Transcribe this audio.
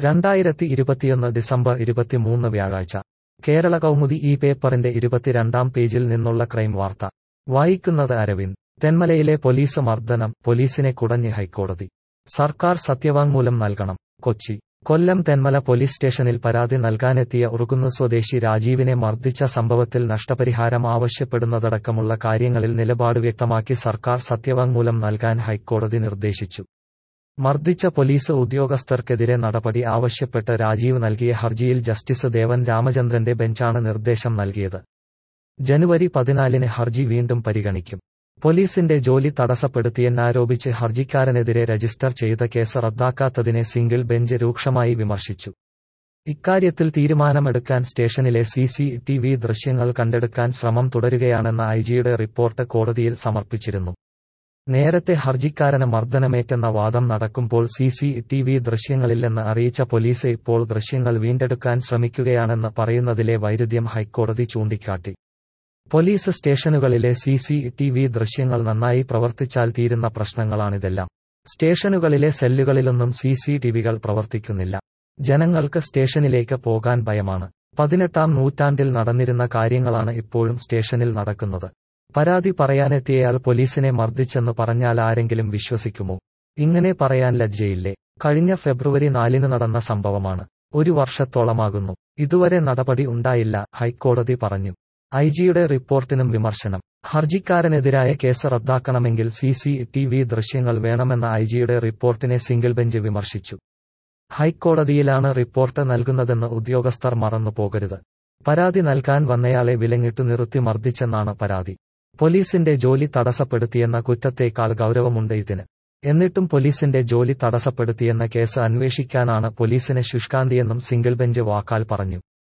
രണ്ടായിരത്തി ഇരുപത്തിയൊന്ന് ഡിസംബർ ഇരുപത്തിമൂന്ന് വ്യാഴാഴ്ച കേരള കൗമുദി ഈ പേപ്പറിന്റെ ഇരുപത്തിരണ്ടാം പേജിൽ നിന്നുള്ള ക്രൈം വാർത്ത വായിക്കുന്നത് അരവിന്ദ് തെന്മലയിലെ പോലീസ് മർദ്ദനം പോലീസിനെ കുടഞ്ഞ് ഹൈക്കോടതി സർക്കാർ സത്യവാങ്മൂലം നൽകണം കൊച്ചി കൊല്ലം തെന്മല പോലീസ് സ്റ്റേഷനിൽ പരാതി നൽകാനെത്തിയ ഉറുകുന്നു സ്വദേശി രാജീവിനെ മർദ്ദിച്ച സംഭവത്തിൽ നഷ്ടപരിഹാരം ആവശ്യപ്പെടുന്നതടക്കമുള്ള കാര്യങ്ങളിൽ നിലപാട് വ്യക്തമാക്കി സർക്കാർ സത്യവാങ്മൂലം നൽകാൻ ഹൈക്കോടതി നിർദ്ദേശിച്ചു മർദ്ദിച്ച പോലീസ് ഉദ്യോഗസ്ഥർക്കെതിരെ നടപടി ആവശ്യപ്പെട്ട് രാജീവ് നൽകിയ ഹർജിയിൽ ജസ്റ്റിസ് ദേവൻ രാമചന്ദ്രന്റെ ബെഞ്ചാണ് നിർദ്ദേശം നൽകിയത് ജനുവരി പതിനാലിന് ഹർജി വീണ്ടും പരിഗണിക്കും പോലീസിന്റെ ജോലി തടസ്സപ്പെടുത്തിയെന്നാരോപിച്ച് ഹർജിക്കാരനെതിരെ രജിസ്റ്റർ ചെയ്ത കേസ് റദ്ദാക്കാത്തതിനെ സിംഗിൾ ബെഞ്ച് രൂക്ഷമായി വിമർശിച്ചു ഇക്കാര്യത്തിൽ തീരുമാനമെടുക്കാൻ സ്റ്റേഷനിലെ സി സി ടി വി ദൃശ്യങ്ങൾ കണ്ടെടുക്കാൻ ശ്രമം തുടരുകയാണെന്ന ഐജിയുടെ റിപ്പോർട്ട് കോടതിയിൽ സമർപ്പിച്ചിരുന്നു നേരത്തെ ഹർജിക്കാരന് മർദ്ദനമേറ്റെന്ന വാദം നടക്കുമ്പോൾ സി സി ടി വി ദൃശ്യങ്ങളില്ലെന്ന് അറിയിച്ച പോലീസ് ഇപ്പോൾ ദൃശ്യങ്ങൾ വീണ്ടെടുക്കാൻ ശ്രമിക്കുകയാണെന്ന് പറയുന്നതിലെ വൈരുദ്ധ്യം ഹൈക്കോടതി ചൂണ്ടിക്കാട്ടി പോലീസ് സ്റ്റേഷനുകളിലെ സി സി ടി വി ദൃശ്യങ്ങൾ നന്നായി പ്രവർത്തിച്ചാൽ തീരുന്ന പ്രശ്നങ്ങളാണിതെല്ലാം സ്റ്റേഷനുകളിലെ സെല്ലുകളിലൊന്നും സി സി ടിവികൾ പ്രവർത്തിക്കുന്നില്ല ജനങ്ങൾക്ക് സ്റ്റേഷനിലേക്ക് പോകാൻ ഭയമാണ് പതിനെട്ടാം നൂറ്റാണ്ടിൽ നടന്നിരുന്ന കാര്യങ്ങളാണ് ഇപ്പോഴും സ്റ്റേഷനിൽ നടക്കുന്നത് പരാതി പറയാനെത്തിയയാൾ പോലീസിനെ മർദ്ദിച്ചെന്ന് പറഞ്ഞാൽ ആരെങ്കിലും വിശ്വസിക്കുമോ ഇങ്ങനെ പറയാൻ ലജ്ജയില്ലേ കഴിഞ്ഞ ഫെബ്രുവരി നാലിന് നടന്ന സംഭവമാണ് ഒരു വർഷത്തോളമാകുന്നു ഇതുവരെ നടപടി ഉണ്ടായില്ല ഹൈക്കോടതി പറഞ്ഞു ഐജിയുടെ റിപ്പോർട്ടിനും വിമർശനം ഹർജിക്കാരനെതിരായ കേസ് റദ്ദാക്കണമെങ്കിൽ സി സി ടി വി ദൃശ്യങ്ങൾ വേണമെന്ന ഐജിയുടെ റിപ്പോർട്ടിനെ സിംഗിൾ ബെഞ്ച് വിമർശിച്ചു ഹൈക്കോടതിയിലാണ് റിപ്പോർട്ട് നൽകുന്നതെന്ന് ഉദ്യോഗസ്ഥർ മറന്നു പോകരുത് പരാതി നൽകാൻ വന്നയാളെ വിലങ്ങിട്ടു നിർത്തി മർദ്ദിച്ചെന്നാണ് പരാതി പോലീസിന്റെ ജോലി തടസ്സപ്പെടുത്തിയെന്ന കുറ്റത്തേക്കാൾ ഗൗരവമുണ്ട് ഇതിന് എന്നിട്ടും പോലീസിന്റെ ജോലി തടസ്സപ്പെടുത്തിയെന്ന കേസ് അന്വേഷിക്കാനാണ് പോലീസിന് ശുഷ്കാന്തിയെന്നും സിംഗിൾ ബെഞ്ച് വാക്കാൽ പറഞ്ഞു